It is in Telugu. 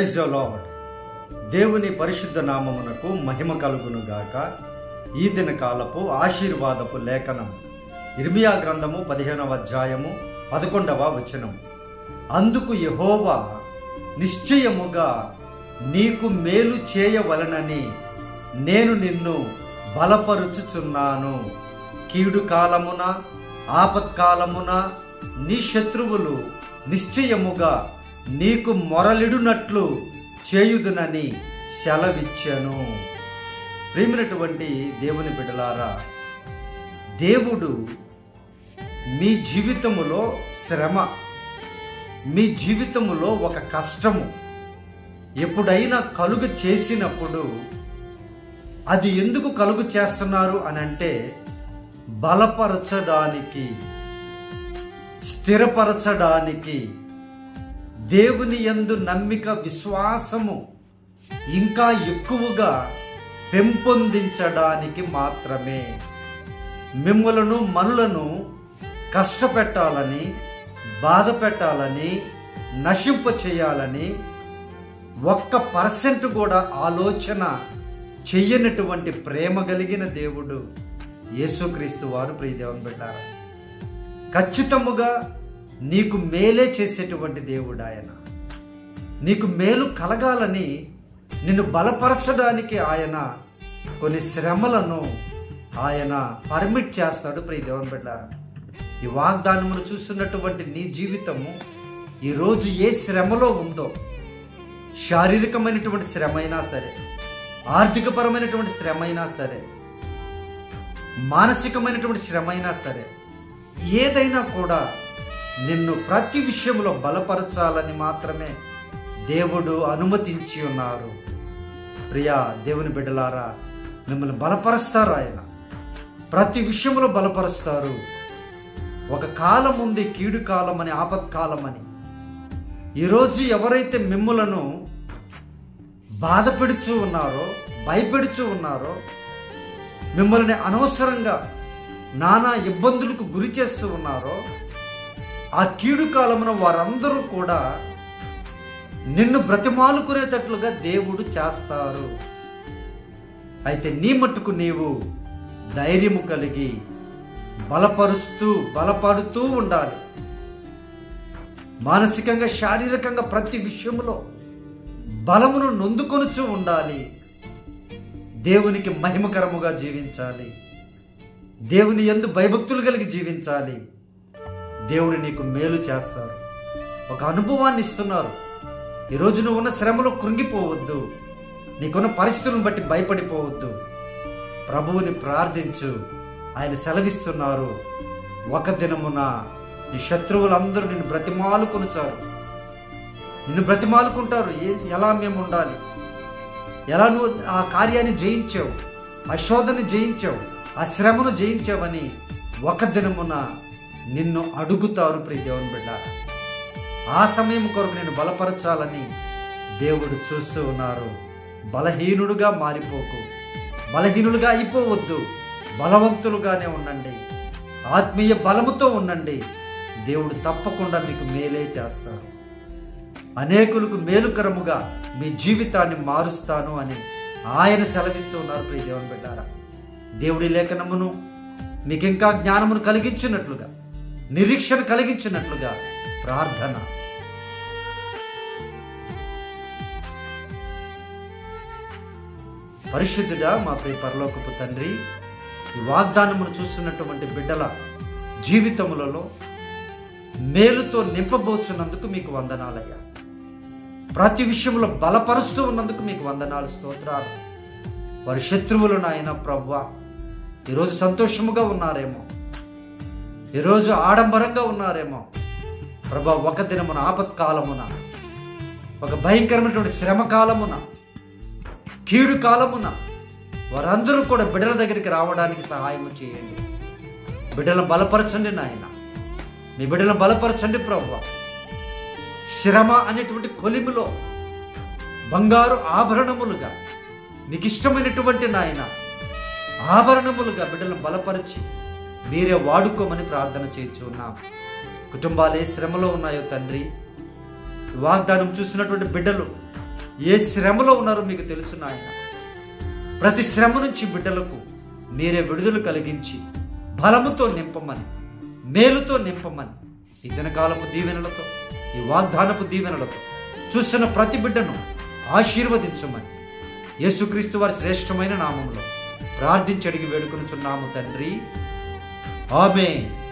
ప్రైజ్ ద లార్డ్ దేవుని పరిశుద్ధ నామమునకు మహిమ కలుగును గాక ఈ దిన కాలపు ఆశీర్వాదపు లేఖనం ఇర్మియా గ్రంథము పదిహేనవ అధ్యాయము పదకొండవ వచనం అందుకు యెహోవా నిశ్చయముగా నీకు మేలు చేయవలనని నేను నిన్ను బలపరుచుచున్నాను కీడు కాలమున ఆపత్కాలమున నీ శత్రువులు నిశ్చయముగా నీకు మొరలిడునట్లు చేయుదునని సెలవిచ్చెను ప్రేమినటువంటి దేవుని బిడ్డలారా దేవుడు మీ జీవితములో శ్రమ మీ జీవితములో ఒక కష్టము ఎప్పుడైనా కలుగు చేసినప్పుడు అది ఎందుకు కలుగు చేస్తున్నారు అని అంటే బలపరచడానికి స్థిరపరచడానికి దేవుని యందు నమ్మిక విశ్వాసము ఇంకా ఎక్కువగా పెంపొందించడానికి మాత్రమే మిమ్మలను మనులను కష్టపెట్టాలని బాధ పెట్టాలని నశింప చేయాలని ఒక్క పర్సెంట్ కూడా ఆలోచన చెయ్యనటువంటి ప్రేమ కలిగిన దేవుడు యేసుక్రీస్తు వారు ప్రియదేవన్ పెట్టారు ఖచ్చితముగా నీకు మేలే చేసేటువంటి దేవుడు ఆయన నీకు మేలు కలగాలని నిన్ను బలపరచడానికి ఆయన కొన్ని శ్రమలను ఆయన పర్మిట్ చేస్తాడు ప్రియ దేవుని బిడ్డారా ఈ వాగ్దానమును చూస్తున్నటువంటి నీ జీవితము ఈరోజు ఏ శ్రమలో ఉందో శారీరకమైనటువంటి శ్రమ అయినా సరే ఆర్థికపరమైనటువంటి శ్రమ అయినా సరే మానసికమైనటువంటి శ్రమ అయినా సరే ఏదైనా కూడా నిన్ను ప్రతి విషయంలో బలపరచాలని మాత్రమే దేవుడు అనుమతించి ఉన్నారు ప్రియా దేవుని బిడ్డలారా మిమ్మల్ని బలపరుస్తారు ఆయన ప్రతి విషయంలో బలపరుస్తారు ఒక కాలం ఉంది కీడు కాలం అని ఆపత్కాలం అని ఈరోజు ఎవరైతే మిమ్ములను బాధ పెడుచూ ఉన్నారో భయపెడుచూ ఉన్నారో మిమ్మల్ని అనవసరంగా నానా ఇబ్బందులకు గురి చేస్తూ ఉన్నారో ఆ కీడు కాలమున వారందరూ కూడా నిన్ను బ్రతిమాలుకునేటట్లుగా దేవుడు చేస్తారు అయితే నీ మట్టుకు నీవు ధైర్యము కలిగి బలపరుస్తూ బలపడుతూ ఉండాలి మానసికంగా శారీరకంగా ప్రతి విషయంలో బలమును నొందుకొనుచూ ఉండాలి దేవునికి మహిమకరముగా జీవించాలి దేవుని ఎందు భయభక్తులు కలిగి జీవించాలి దేవుడు నీకు మేలు చేస్తారు ఒక అనుభవాన్ని ఇస్తున్నారు ఈరోజు నువ్వు ఉన్న శ్రమలో కృంగిపోవద్దు నీకున్న పరిస్థితులను బట్టి భయపడిపోవద్దు ప్రభువుని ప్రార్థించు ఆయన సెలవిస్తున్నారు ఒక దినమున నీ శత్రువులందరూ నిన్ను బ్రతిమాలుకొనుచారు నిన్ను బ్రతిమాలుకుంటారు ఏ- ఎలా మేము ఉండాలి ఎలా నువ్వు ఆ కార్యాన్ని జయించావు ఆ శోధని జయించావు ఆ శ్రమను జయించావని ఒక దినమున నిన్ను అడుగుతారు ప్రియ దేవుని బిడ్డ ఆ సమయం కొరకు నేను బలపరచాలని దేవుడు చూస్తూ ఉన్నారు బలహీనుడుగా మారిపోకు బలహీనులుగా అయిపోవద్దు బలవంతులుగానే ఉండండి ఆత్మీయ బలముతో ఉండండి దేవుడు తప్పకుండా మీకు మేలే చేస్తారు అనేకులకు మేలుకరముగా మీ జీవితాన్ని మారుస్తాను అని ఆయన సెలవిస్తూ ఉన్నారు ప్రియ దేవుని బిడ్డారా దేవుడి లేఖనమును మీకు ఇంకా జ్ఞానమును కలిగించినట్లుగా నిరీక్షణ కలిగించినట్లుగా ప్రార్థన పరిశుద్ధుడా మా ప్రియ పరలోకపు తండ్రి ఈ వాగ్దానమును చూస్తున్నటువంటి బిడ్డల జీవితములలో మేలుతో నింపబోచున్నందుకు మీకు వందనాలయ్యా ప్రతి విషయంలో బలపరుస్తూ ఉన్నందుకు మీకు వందనాలు స్తోత్రాలు వారి శత్రువులు నాయన ప్రవ్వా ఈరోజు సంతోషముగా ఉన్నారేమో ఈరోజు ఆడంబరంగా ఉన్నారేమో ప్రభా ఒక దినమున ఆపత్కాలమున ఒక భయంకరమైనటువంటి శ్రమ కాలమున కీడు కాలమున వారందరూ కూడా బిడ్డల దగ్గరికి రావడానికి సహాయం చేయండి బిడ్డలను బలపరచండి నాయన మీ బిడ్డలను బలపరచండి ప్రభు శ్రమ అనేటువంటి కొలిమిలో బంగారు ఆభరణములుగా మీకు ఇష్టమైనటువంటి నాయన ఆభరణములుగా బిడ్డలను బలపరిచి మీరే వాడుకోమని ప్రార్థన చేయొచ్చు ఉన్నాం కుటుంబాలు ఏ శ్రమలో ఉన్నాయో తండ్రి వాగ్దానం చూసినటువంటి బిడ్డలు ఏ శ్రమలో ఉన్నారో మీకు తెలుసు నాయన ప్రతి శ్రమ నుంచి బిడ్డలకు మీరే విడుదల కలిగించి బలముతో నింపమని మేలుతో నింపమని ఈ దినకాలపు దీవెనలతో ఈ వాగ్దానపు దీవెనలతో చూస్తున్న ప్రతి బిడ్డను ఆశీర్వదించమని యేసుక్రీస్తు వారి శ్రేష్టమైన నామంలో ప్రార్థించి అడిగి వేడుకొనుచున్నాము తండ్రి ఆమె